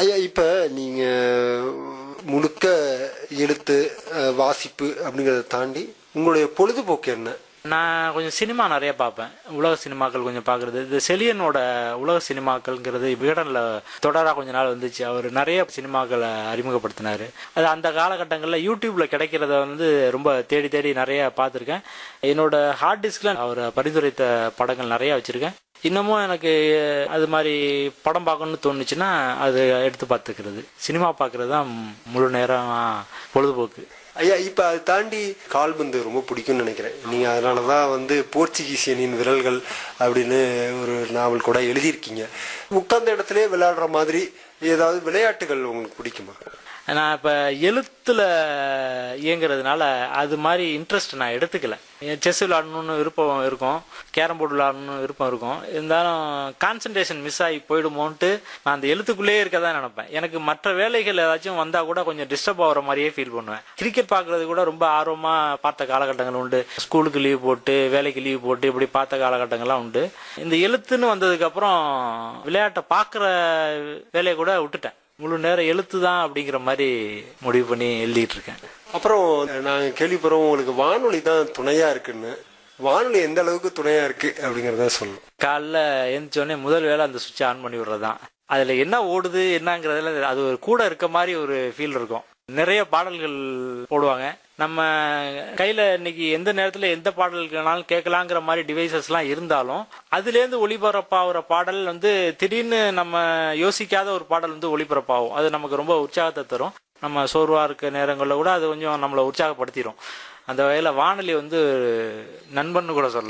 ஐயா இப்ப நீங்க முழுக்க எழுத்து அஹ், வாசிப்பு அப்படிங்கறத தாண்டி உங்களுடைய பொழுதுபோக்கு என்ன நான் கொஞ்சம் சினிமா நிறைய பார்ப்பேன் உலக சினிமாக்கள் கொஞ்சம் பார்க்குறது இந்த செலியனோட உலக சினிமாக்கள்ங்கிறது விகடனில் தொடராக கொஞ்ச நாள் வந்துச்சு அவர் நிறைய சினிமாக்களை அறிமுகப்படுத்தினார் அது அந்த காலகட்டங்களில் யூடியூப்பில் கிடைக்கிறத வந்து ரொம்ப தேடி தேடி நிறைய பார்த்துருக்கேன் என்னோட ஹார்ட் டிஸ்கில் அவர் பரிந்துரைத்த படங்கள் நிறைய வச்சுருக்கேன் இன்னமும் எனக்கு அது மாதிரி படம் பார்க்கணும்னு தோணுச்சுன்னா அது எடுத்து பார்த்துக்கிறது சினிமா பார்க்குறது தான் முழு நேரம் பொழுதுபோக்கு ஐயா இப்ப அதை தாண்டி கால்பந்து ரொம்ப பிடிக்கும்னு நினைக்கிறேன் நீங்க அதனாலதான் வந்து போர்ச்சுகீசியனின் விரல்கள் அப்படின்னு ஒரு நாவல் கூட எழுதியிருக்கீங்க உட்கார்ந்த இடத்திலே விளையாடுற மாதிரி ஏதாவது விளையாட்டுகள் உங்களுக்கு பிடிக்குமா நான் இப்போ எழுத்தில் இயங்குறதுனால அது மாதிரி இன்ட்ரெஸ்ட் நான் எடுத்துக்கல செஸ் விளாடணும்னு விருப்பம் இருக்கும் கேரம் போர்டு விளாடணும்னு விருப்பம் இருக்கும் இருந்தாலும் கான்சன்ட்ரேஷன் மிஸ் ஆகி போயிடுமோன்ட்டு நான் அந்த எழுத்துக்குள்ளேயே இருக்க தான் நினைப்பேன் எனக்கு மற்ற வேலைகள் ஏதாச்சும் வந்தால் கூட கொஞ்சம் டிஸ்டர்ப் ஆகிற மாதிரியே ஃபீல் பண்ணுவேன் கிரிக்கெட் பார்க்குறது கூட ரொம்ப ஆர்வமாக பார்த்த காலகட்டங்கள் உண்டு ஸ்கூலுக்கு லீவ் போட்டு வேலைக்கு லீவ் போட்டு இப்படி பார்த்த காலகட்டங்கள்லாம் உண்டு இந்த எழுத்துன்னு வந்ததுக்கப்புறம் விளையாட்டை பார்க்குற வேலையை கூட விட்டுட்டேன் முழு நேரம் எழுத்து தான் அப்படிங்கிற மாதிரி முடிவு பண்ணி எழுதிட்டு இருக்கேன் அப்புறம் நாங்க கேள்விப்படுறோம் உங்களுக்கு வானொலி தான் துணையா இருக்குன்னு வானொலி எந்த அளவுக்கு துணையா இருக்கு அப்படிங்கறத சொல்லணும் காலைல எழுந்திரிச்சோடனே முதல் வேலை அந்த சுவிட்சை ஆன் பண்ணி விடுறது தான் அதில் என்ன ஓடுது என்னங்கிறதுல அது ஒரு கூட இருக்க மாதிரி ஒரு ஃபீல் இருக்கும் நிறைய பாடல்கள் போடுவாங்க நம்ம கையில் இன்னைக்கு எந்த நேரத்தில் எந்த பாடல்கள்னாலும் கேட்கலாங்கிற மாதிரி டிவைசஸ்லாம் இருந்தாலும் அதுலேருந்து ஒளிபரப்பாகிற பாடல் வந்து திடீர்னு நம்ம யோசிக்காத ஒரு பாடல் வந்து ஒளிபரப்பாகும் அது நமக்கு ரொம்ப உற்சாகத்தை தரும் நம்ம சோர்வாக இருக்க நேரங்களில் கூட அது கொஞ்சம் நம்மளை உற்சாகப்படுத்திடும் அந்த வகையில் வானொலி வந்து நண்பன்னு கூட சொல்லலாம்